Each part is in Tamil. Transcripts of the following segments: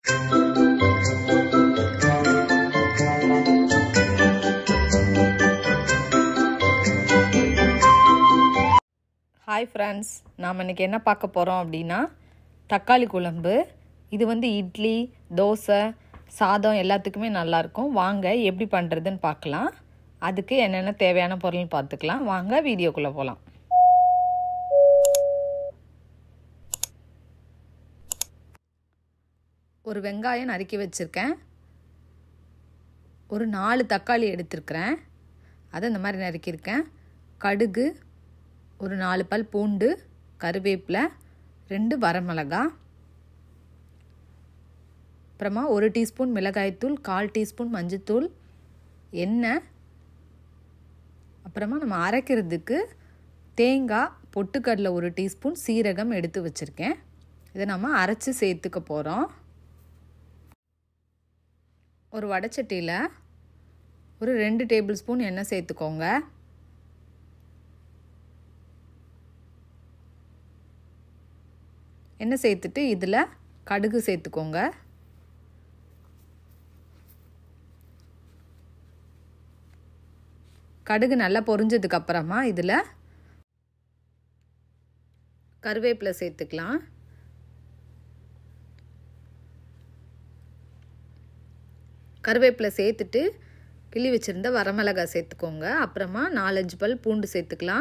ஹாய் ஃப்ரெண்ட்ஸ் நாம் இன்றைக்கி என்ன பார்க்க போகிறோம் அப்படின்னா தக்காளி குழம்பு இது வந்து இட்லி தோசை சாதம் எல்லாத்துக்குமே நல்லாயிருக்கும் வாங்க எப்படி பண்ணுறதுன்னு பார்க்கலாம் அதுக்கு என்னென்ன தேவையான பொருள்னு பார்த்துக்கலாம் வாங்க வீடியோக்குள்ளே போகலாம் ஒரு வெங்காயம் நறுக்கி வச்சுருக்கேன் ஒரு நாலு தக்காளி எடுத்திருக்கிறேன் அதை இந்த மாதிரி நறுக்கியிருக்கேன் கடுகு ஒரு நாலு பல் பூண்டு கருவேப்பிலை ரெண்டு வரமிளகா அப்புறமா ஒரு டீஸ்பூன் மிளகாய்த்தூள் கால் டீஸ்பூன் மஞ்சத்தூள் எண்ணெய் அப்புறமா நம்ம அரைக்கிறதுக்கு தேங்காய் பொட்டுக்கடலை ஒரு டீஸ்பூன் சீரகம் எடுத்து வச்சுருக்கேன் இதை நம்ம அரைச்சி சேர்த்துக்க போகிறோம் ஒரு வடைச்சட்டியில் ஒரு ரெண்டு டேபிள் ஸ்பூன் எண்ணெய் சேர்த்துக்கோங்க எண்ணெய் சேர்த்துட்டு இதில் கடுகு சேர்த்துக்கோங்க கடுகு நல்லா பொரிஞ்சதுக்கு அப்புறமா இதில் கருவேப்பிலை சேர்த்துக்கலாம் கருவேப்பிலை சேர்த்துட்டு கிள்ளி வச்சுருந்த வரமிளகாய் சேர்த்துக்கோங்க அப்புறமா நாலஞ்சு பல் பூண்டு சேர்த்துக்கலாம்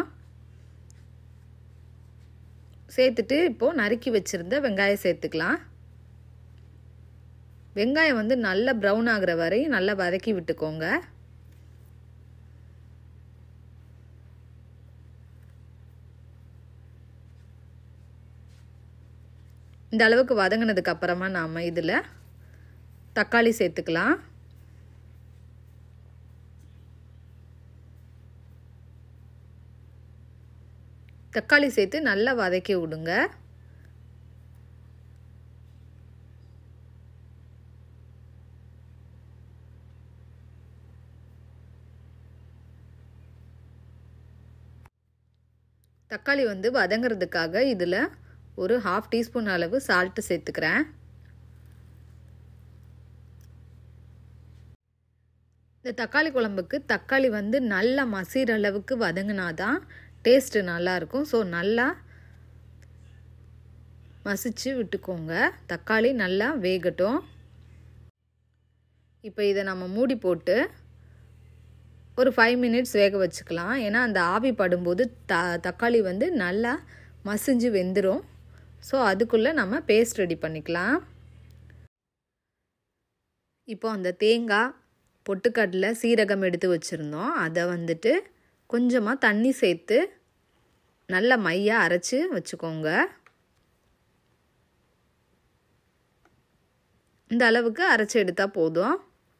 சேர்த்துட்டு இப்போது நறுக்கி வச்சுருந்த வெங்காயம் சேர்த்துக்கலாம் வெங்காயம் வந்து நல்லா ப்ரௌன் ஆகிற வரையும் நல்லா வதக்கி விட்டுக்கோங்க இந்த அளவுக்கு வதங்கினதுக்கு அப்புறமா நாம் இதில் தக்காளி சேர்த்துக்கலாம் தக்காளி சேர்த்து நல்லா வதக்கி விடுங்க தக்காளி வந்து வதங்கிறதுக்காக இதில் ஒரு ஹாஃப் டீஸ்பூன் அளவு சால்ட்டு சேர்த்துக்கிறேன் இந்த தக்காளி குழம்புக்கு தக்காளி வந்து நல்லா மசிகிற அளவுக்கு வதங்கினாதான் டேஸ்ட்டு நல்லாயிருக்கும் ஸோ நல்லா மசிச்சு விட்டுக்கோங்க தக்காளி நல்லா வேகட்டும் இப்போ இதை நம்ம மூடி போட்டு ஒரு ஃபைவ் மினிட்ஸ் வேக வச்சுக்கலாம் ஏன்னா அந்த ஆவி படும்போது த தக்காளி வந்து நல்லா மசிஞ்சு வெந்துடும் ஸோ அதுக்குள்ளே நம்ம பேஸ்ட் ரெடி பண்ணிக்கலாம் இப்போ அந்த தேங்காய் பொட்டுக்கடலை சீரகம் எடுத்து வச்சுருந்தோம் அதை வந்துட்டு கொஞ்சமாக தண்ணி சேர்த்து நல்ல மையாக அரைச்சி வச்சுக்கோங்க இந்த அளவுக்கு அரைச்சி எடுத்தால் போதும்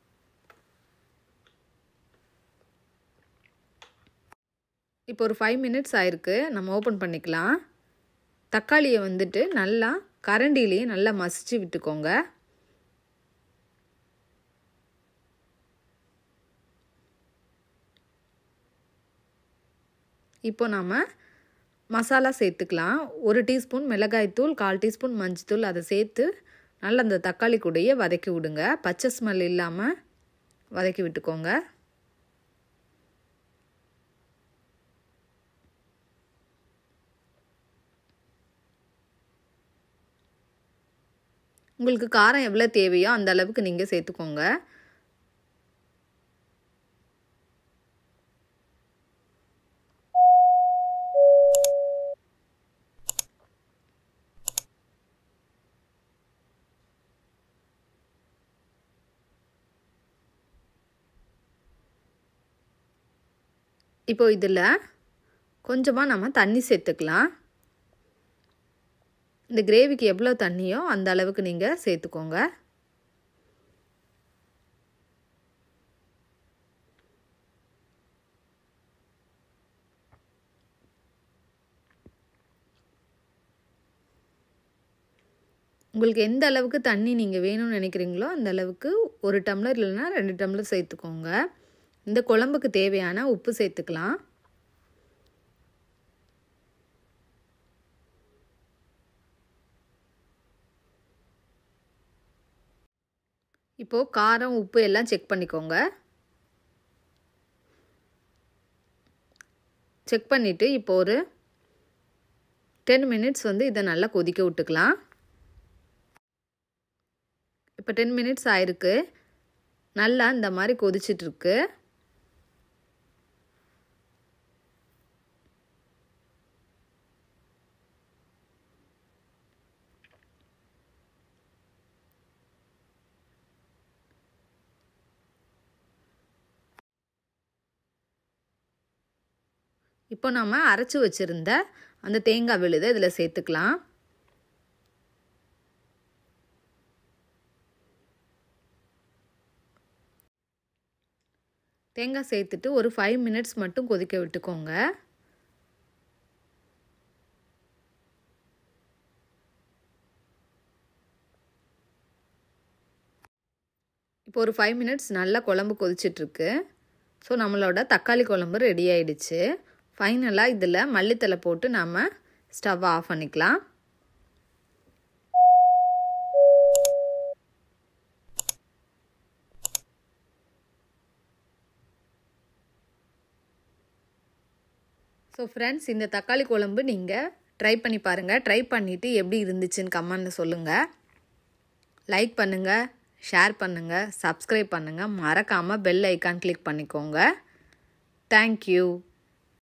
இப்போ ஒரு ஃபைவ் மினிட்ஸ் ஆயிருக்கு நம்ம ஓப்பன் பண்ணிக்கலாம் தக்காளியை வந்துட்டு நல்லா கரண்டிலேயே நல்லா மசிச்சு விட்டுக்கோங்க இப்போ நாம் மசாலா சேர்த்துக்கலாம் ஒரு டீஸ்பூன் மிளகாய்த்தூள் கால் டீஸ்பூன் மஞ்சத்தூள் அதை சேர்த்து நல்லா அந்த தக்காளி கூடையே வதக்கி விடுங்க பச்சை ஸ்மெல் இல்லாமல் வதக்கி விட்டுக்கோங்க உங்களுக்கு காரம் எவ்வளோ தேவையோ அந்த அளவுக்கு நீங்கள் சேர்த்துக்கோங்க இப்போ இதில் கொஞ்சமாக நம்ம தண்ணி சேர்த்துக்கலாம் இந்த கிரேவிக்கு எவ்வளோ தண்ணியோ அந்த அளவுக்கு நீங்கள் சேர்த்துக்கோங்க உங்களுக்கு எந்த அளவுக்கு தண்ணி நீங்கள் வேணும்னு நினைக்கிறீங்களோ அந்த அளவுக்கு ஒரு டம்ளர் இல்லைன்னா ரெண்டு டம்ளர் சேர்த்துக்கோங்க இந்த குழம்புக்கு தேவையான உப்பு சேர்த்துக்கலாம் இப்போது காரம் உப்பு எல்லாம் செக் பண்ணிக்கோங்க செக் பண்ணிவிட்டு இப்போ ஒரு டென் மினிட்ஸ் வந்து இதை நல்லா கொதிக்க விட்டுக்கலாம் இப்போ டென் மினிட்ஸ் ஆயிருக்கு நல்லா இந்த மாதிரி கொதிச்சிட்ருக்கு இப்போ நம்ம அரைச்சி வச்சுருந்த அந்த தேங்காய் விழுதை இதில் சேர்த்துக்கலாம் தேங்காய் சேர்த்துட்டு ஒரு ஃபைவ் மினிட்ஸ் மட்டும் கொதிக்க விட்டுக்கோங்க இப்போ ஒரு ஃபைவ் மினிட்ஸ் நல்லா குழம்பு கொதிச்சிட்ருக்கு ஸோ நம்மளோட தக்காளி குழம்பு ரெடி ஆயிடுச்சு ஃபைனலாக இதில் மல்லித்தலை போட்டு நாம் ஸ்டவ் ஆஃப் பண்ணிக்கலாம் ஸோ ஃப்ரெண்ட்ஸ் இந்த தக்காளி குழம்பு நீங்கள் ட்ரை பண்ணி பாருங்கள் ட்ரை பண்ணிவிட்டு எப்படி இருந்துச்சுன்னு கமெண்டில் சொல்லுங்கள் லைக் பண்ணுங்கள் ஷேர் பண்ணுங்கள் சப்ஸ்கிரைப் பண்ணுங்கள் மறக்காமல் பெல் ஐக்கான் கிளிக் பண்ணிக்கோங்க தேங்க்யூ